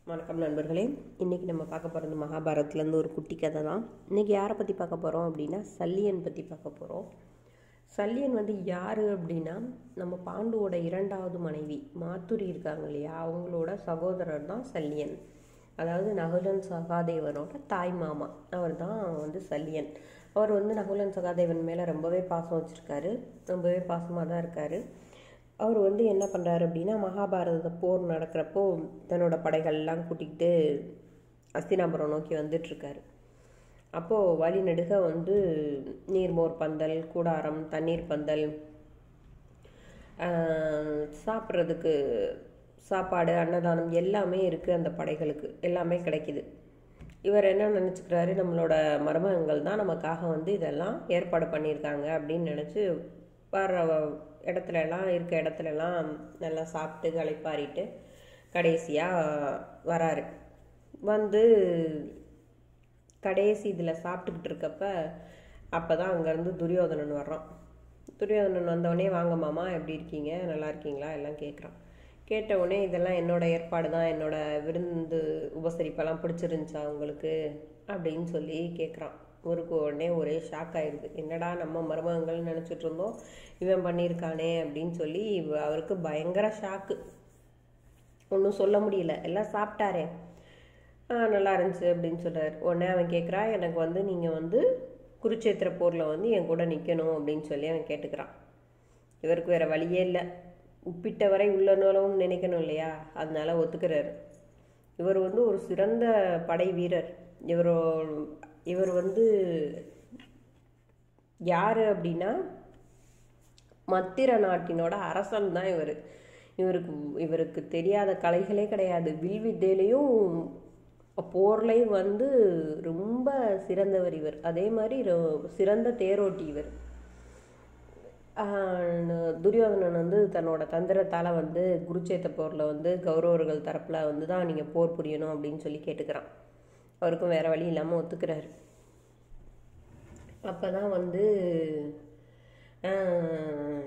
வணக்கம் நண்பர்களே இன்றைக்கி நம்ம பார்க்க போகிறது மகாபாரதத்துலேருந்து ஒரு குட்டி கதை தான் இன்றைக்கி யாரை பற்றி பார்க்க போகிறோம் அப்படின்னா சல்லியன் பற்றி பார்க்க போகிறோம் சல்லியன் வந்து யார் அப்படின்னா நம்ம பாண்டுவோட இரண்டாவது மனைவி மாத்துரி இருக்காங்க இல்லையா அவங்களோட சகோதரர் தான் சல்லியன் அதாவது நகுலன் சகாதேவனோட தாய் மாமா அவர் தான் வந்து சல்லியன் அவர் வந்து நகுலன் சகாதேவன் மேலே ரொம்பவே பாசம் வச்சுருக்காரு ரொம்பவே பாசமாக தான் இருக்கார் அவர் வந்து என்ன பண்ணுறாரு அப்படின்னா மகாபாரத போர் நடக்கிறப்போ தன்னோட படைகள்லாம் கூட்டிக்கிட்டு அஸ்தினாபுரம் நோக்கி வந்துட்டுருக்காரு அப்போது வழி நெடுக வந்து நீர்மோர் பந்தல் கூடாரம் தண்ணீர் பந்தல் ஆஹ், சாப்பிட்றதுக்கு சாப்பாடு அன்னதானம் எல்லாமே இருக்குது அந்த படைகளுக்கு எல்லாமே கிடைக்குது இவர் என்ன நினச்சிக்கிறாரு நம்மளோட மருமகங்கள் தான் நமக்காக வந்து இதெல்லாம் ஏற்பாடு பண்ணியிருக்காங்க அப்படின்னு நினச்சி வர்ற இடத்துல எல்லாம் இருக்க இடத்துல எல்லாம் நல்லா சாப்பிட்டு களைப்பாரிட்டு கடைசியாக வராரு வந்து கடைசி இதில் சாப்பிட்டுக்கிட்டு இருக்கப்ப அப்போ தான் அங்கேருந்து துரியோதனன் வர்றான் துரியோதனன் வந்தவொடனே வாங்க மாமா எப்படி இருக்கீங்க நல்லா இருக்கீங்களா எல்லாம் கேட்குறான் கேட்ட உடனே இதெல்லாம் என்னோட ஏற்பாடு தான் என்னோட விருந்து உபசரிப்பெல்லாம் பிடிச்சிருந்துச்சா உங்களுக்கு அப்படின்னு சொல்லி கேட்குறான் ஒருக்கு உடனே ஒரே ஷாக் ஆயிடுது என்னடா நம்ம மருமகங்கள்னு நினச்சிட்டு இருந்தோம் இவன் பண்ணியிருக்கானே அப்படின்னு சொல்லி இவ- அவருக்கு பயங்கர ஷாக்கு ஒன்றும் சொல்ல முடியல எல்லாம் சாப்பிட்டாரே ஆ நல்லா இருந்துச்சு அப்படின்னு சொல்றாரு உடனே அவன் கேட்குறா எனக்கு வந்து நீங்கள் வந்து குருச்சேத்திர போரில் வந்து என் கூட நிற்கணும் அப்படின்னு சொல்லி அவன் கேட்டுக்கிறான் இவருக்கு வேற வழியே இல்லை உப்பிட்ட வரை உள்ள நூலவும் நினைக்கணும் இல்லையா அதனால ஒத்துக்கிறாரு இவர் வந்து ஒரு சிறந்த படை வீரர் இவரோ இவர் வந்து யார் அப்படின்னா மத்திர நாட்டினோட அரசன் தான் இவர் இவருக்கு இவருக்கு தெரியாத கலைகளே கிடையாது வில்வித்தையிலையும் போர்லையும் வந்து ரொம்ப சிறந்தவர் இவர் அதே மாதிரி ரொ- சிறந்த தேரோட்டி இவர் ஆஹ் துரியோதனன் வந்து தன்னோட தந்திரத்தால் வந்து குருச்சேத்த போரில் வந்து கௌரவர்கள் தரப்பில் வந்து தான் நீங்கள் போர் புரியணும் அப்படின்னு சொல்லி கேட்டுக்கிறான் அவருக்கும் வேற வழி இல்லாமல் ஒத்துக்கிறாரு அப்போ தான் வந்து ஆஹ்,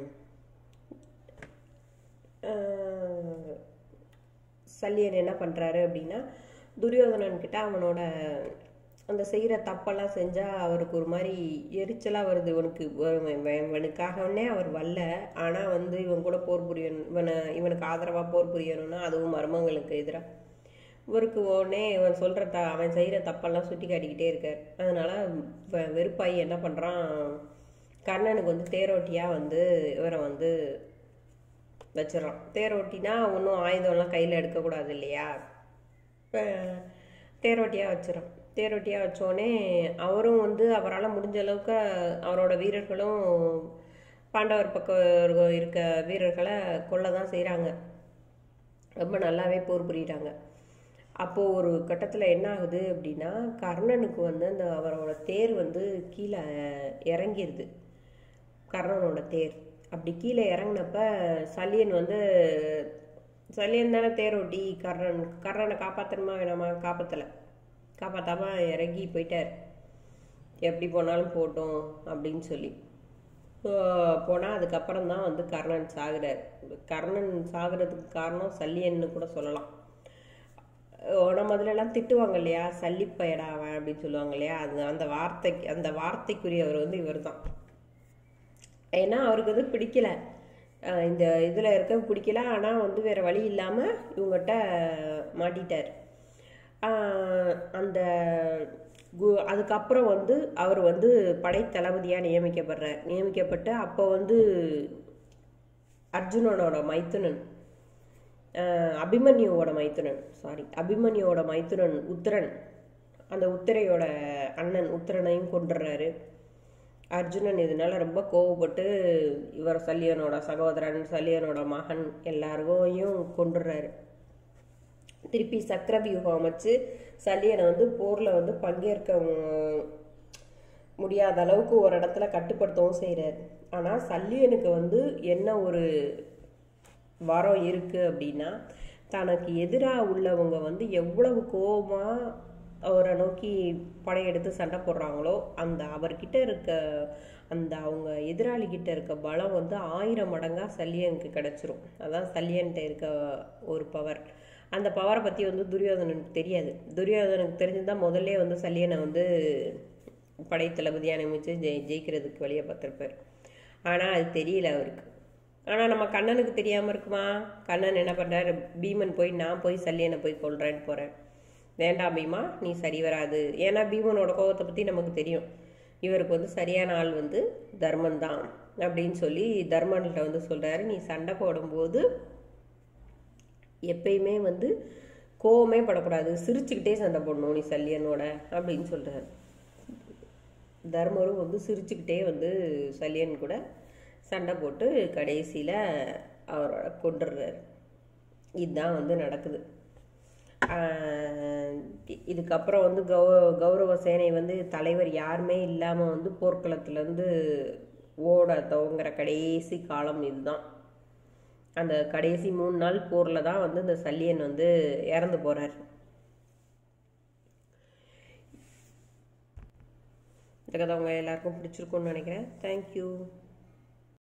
ஆஹ், சல்லியன் என்ன பண்ணுறாரு அப்படின்னா துரியோதனன் கிட்ட அவனோட அந்த செய்கிற தப்பெல்லாம் செஞ்சால் அவருக்கு ஒரு மாதிரி எரிச்சலாக வருது இவனுக்கு இவன் இவன் இவனுக்காகவே அவர் வரல ஆனால் வந்து இவன் கூட போர் புரியணும் இவனை இவனுக்கு ஆதரவாக போர் புரியணும்னா அதுவும் மர்மங்களுக்கு எதிராக இவருக்கு உடனே இவன் சொல்கிற த அவன் செய்கிற தப்பெல்லாம் சுட்டி காட்டிக்கிட்டே இருக்கார் அதனால வெ- வெறுப்பாயி என்ன பண்ணுறான் கர்ணனுக்கு வந்து தேரோட்டியாக வந்து இவரை வந்து வச்சிடறான் தேரோட்டினா ஒன்றும் ஆயுதம்லாம் கையில் எடுக்கக்கூடாது இல்லையா இப்போ தேரோட்டியாக வச்சிடறான் தேரோட்டியாக வச்சோடனே அவரும் வந்து அவரால் முடிஞ்ச அளவுக்கு அவரோட வீரர்களும் பாண்டவர் பக்கம் இருக்க வீரர்களை கொல்ல தான் செய்கிறாங்க ரொம்ப நல்லாவே போர் புரியுறாங்க அப்போது ஒரு கட்டத்தில் என்ன ஆகுது அப்படின்னா கர்ணனுக்கு வந்து அந்த அவரோட தேர் வந்து கீழே இறங்கிருது கர்ணனோட தேர் அப்படி கீழே இறங்கினப்ப சல்லியன் வந்து சல்லியன் தானே தேரோட்டி கர்ணன் கர்ணனை காப்பாற்றணுமா வேணாமா காப்பாற்றலை காப்பாற்றாம இறங்கி போயிட்டார் எப்படி போனாலும் போட்டோம் அப்படின்னு சொல்லி போனால் அதுக்கப்புறம் தான் வந்து கர்ணன் சாகுறார் கர்ணன் சாகுறதுக்கு காரணம் சல்லியன்னு கூட சொல்லலாம் அஹ் நம்ம அதுலலாம் திட்டுவாங்க இல்லையா சல்லிப்பயடா அவன் அப்படின்னு சொல்லுவாங்க இல்லையா அது அந்த வார்த்தைக்கு அந்த வார்த்தைக்குரியவர் வந்து இவர் தான் ஏன்னா அவருக்கு வந்து பிடிக்கல அஹ் இந்த இதில் இருக்க பிடிக்கல ஆனால் வந்து வேற வழி இல்லாமல் இவங்ககிட்ட மாட்டிட்டார் ஆஹ் அந்த கு- அதுக்கப்புறம் வந்து அவர் வந்து படை தளபதியாக நியமிக்கப்படுறார் நியமிக்கப்பட்டு அப்போ வந்து அர்ஜுனனோட மைத்துனன் ஆஹ் அபிமன்யுவோட மைத்துனன் சாரி அபிமன்யுவோட மைத்துனன் உத்திரன் அந்த உத்திரையோட அண்ணன் உத்திரனையும் கொண்டுறாரு அர்ஜுனன் இதனால ரொம்ப கோவப்பட்டு இவர் சல்லியனோட சகோதரன் சல்லியனோட மகன் எல்லாருக்கையும் கொண்டுறாரு திருப்பி சக்கரவியூகம் அமைச்சு சல்லியனை வந்து போரில் வந்து பங்கேற்க உம், முடியாத அளவுக்கு ஒரு இடத்துல கட்டுப்படுத்தவும் செய்கிறார் ஆனால் சல்லியனுக்கு வந்து என்ன ஒரு வரம் இருக்கு அப்படின்னா தனக்கு எதிராக உள்ளவங்க வந்து எவ்வளவு கோபமா அவரை நோக்கி படையெடுத்து சண்டை போடுறாங்களோ அந்த அவர்கிட்ட இருக்க அந்த அவங்க எதிராளி கிட்ட இருக்க பலம் வந்து ஆயிரம் மடங்கா சல்லியனுக்கு கிடைச்சிரும் அதான் சல்லியன்கிட்ட இருக்க ஒரு பவர் அந்த பவரை பற்றி வந்து துரியோதனனுக்கு தெரியாது துரியோதனனுக்கு தெரிஞ்சுதான் முதல்ல வந்து சல்லியனை வந்து படை தளபதியாக நியமித்து ஜெய் ஜெயிக்கிறதுக்கு வழியை பார்த்துருப்பார் ஆனால் அது தெரியல அவருக்கு ஆனால் நம்ம கண்ணனுக்கு தெரியாமல் இருக்குமா கண்ணன் என்ன பண்ணுறாரு பீமன் போய் நான் போய் சல்லியனை போய் கொள்றேன்னு போகிறேன் வேண்டாம் பீமா நீ சரி வராது ஏன்னா பீமனோட கோபத்தை பற்றி நமக்கு தெரியும் இவருக்கு வந்து சரியான ஆள் வந்து தர்மன் தான் அப்படின்னு சொல்லி தர்மன்கிட்ட வந்து சொல்கிறாரு நீ சண்டை போடும்போது எப்பயுமே வந்து கோவமே படக்கூடாது சிரிச்சுக்கிட்டே சண்டை போடணும் நீ சல்லியனோட அப்படின்னு சொல்கிறாரு தர்மரும் வந்து சிரிச்சுக்கிட்டே வந்து சல்லியன் கூட சண்டை போட்டு கடைசியில் அவரோட கொண்டுடுறாரு இதுதான் வந்து நடக்குது ஆஹ் இதுக்கப்புறம் வந்து கௌ கௌரவ சேனை வந்து தலைவர் யாருமே இல்லாமல் வந்து போர்க்களத்துலேருந்து ஓட துவங்குற கடைசி காலம் இதுதான் அந்த கடைசி மூணு நாள் போரில் தான் வந்து இந்த சல்லியன் வந்து இறந்து போகிறார் இந்த கதை உங்கள் எல்லாருக்கும் பிடிச்சிருக்கும்னு நினைக்கிறேன் தேங்க்யூ